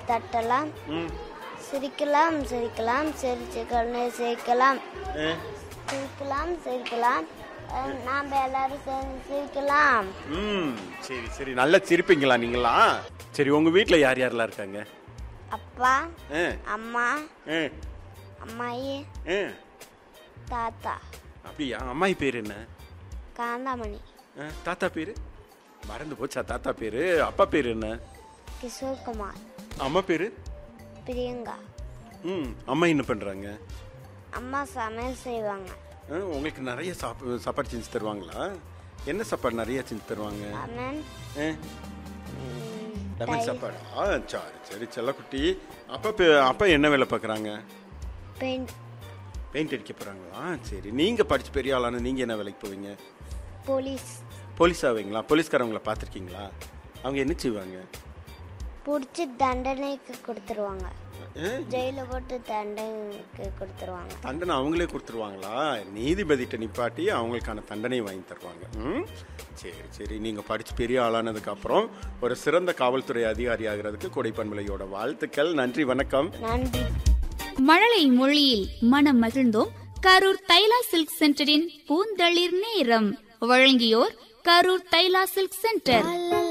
தட்டலாம் ம் சிரிக்கலாம் சிரிக்கலாம் சிரிச்சு கொண்டு சிரிக்கலாம் ஆ. சிரிக்கலாம் சிரிக்கலாம் அஹ், நாம் எல்லாரும் சேர்ந்து சிரிக்கலாம் ம் சரி சரி நல்லா சிரிப்பீங்களா நீங்களா சரி உங்க வீட்ல யார் யாரெல்லாம் இருக்காங்க அப்பா ஆ அம்மா ஆ அம்மாயி ஆ தாத்தா அப்படியா அம்மாயி பேர் என்ன காந்தாமணி ஆ, தாத்தா பேரு மறந்து போச்சா தாத்தா பேரு அப்பா பேர் என்ன கிஷோர்குமார் அம்மா பேரு பிரியங்கா ம் அம்மா என்ன பண்றாங்க அம்மா சமையல் செய்வாங்க ஆ, உங்களுக்கு நிறைய சாப்பா சாப்பாடு செஞ்சு தருவாங்களா என்ன சாப்பாடு நிறைய செஞ்சு தருவாங்க லெமன் ஆ, லெமன் சாப்பாடு ஆ சரி சரி செல்லக்குட்டி அப்பா பே- அப்பா என்ன வேலை பார்க்குறாங்க பெயிண்ட் பெயிண்ட் அடிக்க போகிறாங்களா சரி நீங்கள் படிச்சு பெரிய ஆளான நீங்கள் என்ன வேலைக்கு போவீங்க போலீஸ் போலீஸ் ஆவீங்களா போலீஸ்காரவங்கள பார்த்துருக்கீங்களா அவங்க என்ன செய்வாங்க பிடிச்சி தண்டனைக்கு கொடுத்துருவாங்க ஆ, ஜெயிலில் போட்டு தண்டனைக்கு கொடுத்துருவாங்க தண்டனை அவங்களே கொடுத்துருவாங்களா நீதிபதிட்ட நிப்பாட்டி அவங்களுக்கான தண்டனை வாங்கி தருவாங்க ம் சரி சரி நீங்கள் படித்து பெரிய ஆளானதுக்கு அப்புறம் ஒரு சிறந்த காவல்துறை அதிகாரி ஆகிறதுக்கு கொடைப்பண்பலையோட வாழ்த்துக்கள் நன்றி வணக்கம் நன்றி மழலை மொழியில் மனம் மகிழ்ந்தோம் கரூர் தைலா சில்க் சென்டரின் பூந்தளிர் நேரம் வழங்கியோர் கரூர் தைலா சில்க் சென்டர்